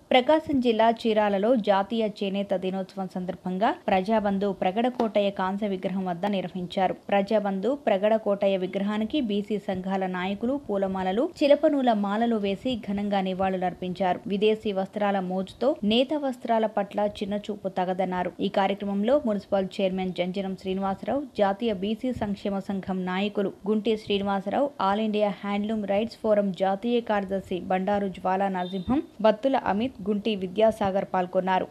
ప్రకాశం జిల్లా చీరాలలో జాతీయ చేనేత దినోత్సవం సందర్భంగా ప్రజాబంధు ప్రగడకోటయ్య కాంస్య విగ్రహం వద్ద నిర్వహించారు ప్రజాబంధు ప్రగడకోటయ్య విగ్రహానికి బీసీ సంఘాల నాయకులు పూలమాలలు చిలపనూల మాలలు వేసి ఘనంగా నివాళులర్పించారు విదేశీ వస్త్రాల మోజుతో నేత వస్త్రాల పట్ల చిన్నచూపు తగదన్నారు ఈ కార్యక్రమంలో మున్సిపల్ చైర్మన్ జంజనం శ్రీనివాసరావు జాతీయ బీసీ సంక్షేమ సంఘం నాయకులు Gunti Srinivasarao all India handloom rights forum జాతీయ కార్యదర్శి బండారు జ్వాలా నరసింహం బత్తుల అమిత్ గుంటి విద్యాసాగర్ పాల్గొన్నారు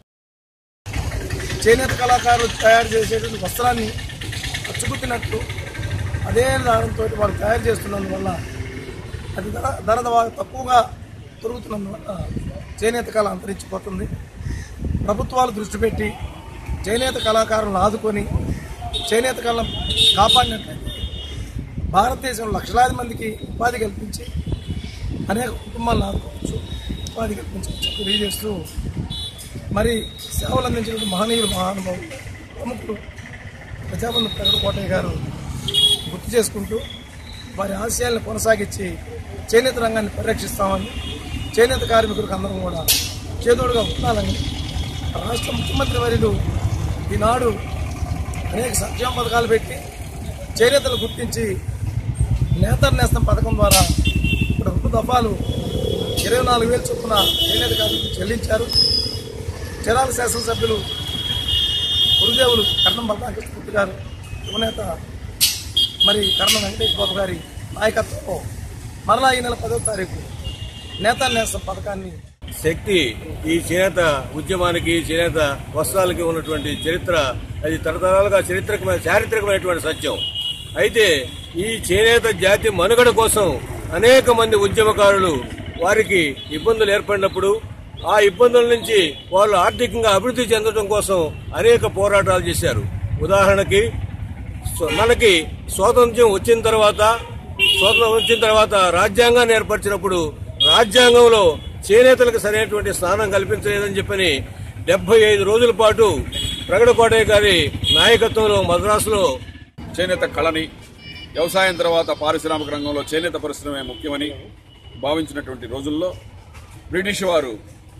చేనేత కళాకారులు తయారు చేసేటువంటి వస్త్రాన్ని అచ్చుకుతినట్టు అదే దానితో వాళ్ళు తయారు చేస్తున్నందువల్ల అది ధర ధర బాగా తక్కువగా దొరుకుతున్నందువల్ల చేనేత కళ అంతరించిపోతుంది ప్రభుత్వాలు దృష్టి పెట్టి చేనేత కళాకారులను ఆదుకొని చేనేత కళను కాపాడినట్లయితే భారతదేశంలో లక్షలాది మందికి ఉపాధి కల్పించి అనేక కుటుంబాలను ఆదుకోవచ్చు ఉపాధి కల్పించవచ్చు తెలియజేస్తూ మరి సేవలు అందించినటువంటి మహనీయులు మహానుభావులు ప్రముఖులు ప్రజాబంధు ప్రగడ కోటయ్య గారు గుర్తు చేసుకుంటూ వారి ఆశయాలను కొనసాగించి చేనేత రంగాన్ని పరిరక్షిస్తామని చేనేత కార్మికులకు అందరం కూడా చేదోడుగా ఉండాలని రాష్ట్ర ముఖ్యమంత్రి వర్యులు ఈనాడు అనేక సంక్షేమ పథకాలు పెట్టి చేనేతలు గుర్తించి నేతర్ నేస్తం పథకం ద్వారా ఇప్పుడు రెండు దఫాలు ఇరవై నాలుగు వేలు చొప్పున చేనేత కార్మికులు చెల్లించారు చరాల శాసనసభ్యులు గురుదేవులు కర్ణం బలరామకృష్ణమూర్తి గారు యువనేత మరి కర్ణం వెంకటేష్ బాబు గారి నాయకత్వంలో మరలా ఈ నెల పదో తారీఖు నేత నేస్తం పథకాన్ని శక్తి ఈ చేనేత ఉద్యమానికి చేనేత వస్త్రాలకి ఉన్నటువంటి చరిత్ర అది తరతరాలుగా చరిత్రకమైన చారిత్రకమైనటువంటి సత్యం అయితే ఈ చేనేత జాతి మనుగడ కోసం అనేక మంది ఉద్యమకారులు వారికి ఇబ్బందులు ఏర్పడినప్పుడు ఆ ఇబ్బందుల నుంచి వాళ్ళు ఆర్థికంగా అభివృద్ధి చెందడం కోసం అనేక పోరాటాలు చేశారు ఉదాహరణకి స్వ- మనకి స్వాతంత్ర్యం వచ్చిన తర్వాత స్వాతంత్రం వచ్చిన తర్వాత రాజ్యాంగాన్ని ఏర్పరిచినప్పుడు రాజ్యాంగంలో చేనేతలకు సరైనటువంటి స్థానం కల్పించలేదని చెప్పని డెబ్బై ఐదు రోజుల పాటు ప్రగడ కోటయ్య గారి నాయకత్వంలో మద్రాసులో చేనేత కళని వ్యవసాయం తర్వాత పారిశ్రామిక రంగంలో చేనేత పరిశ్రమే ముఖ్యమని భావించినటువంటి రోజుల్లో బ్రిటిష్ వారు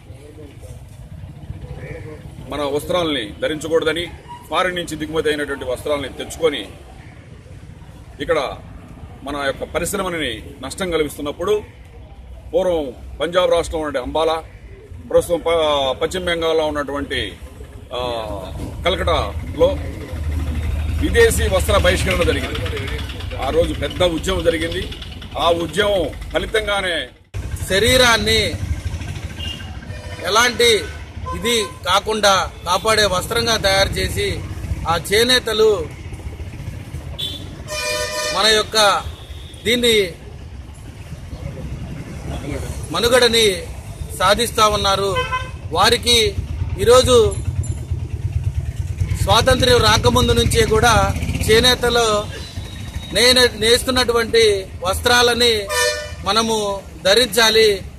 మన వస్త్రాలని ధరించకూడదని ఫారిన్ నుంచి దిగుమతి అయినటువంటి వస్త్రాలని తెచ్చుకొని ఇక్కడ మన యొక్క పరిశ్రమని నష్టం కలిగిస్తున్నప్పుడు పూర్వం పంజాబ్ రాష్ట్రంలో ఉండే అంబాలా ప్రస్తుతం ప- పశ్చిమ బెంగాల్లో ఉన్నటువంటి ఆ, కలకటాలో విదేశీ వస్త్ర బహిష్కరణ జరిగింది ఆ రోజు పెద్ద ఉద్యమం జరిగింది ఆ ఉద్యమం ఫలితంగానే శరీరాన్ని ఎలాంటి ఇది కాకుండా కాపాడే వస్త్రంగా తయారు చేసి ఆ చేనేతలు మన యొక్క దీన్ని మనుగడని సాధిస్తా ఉన్నారు వారికి ఈరోజు స్వాతంత్ర్యం రాకముందు నుంచే కూడా చేనేతలో నేను నేస్తున్నటువంటి వస్త్రాలని మనము ధరించాలి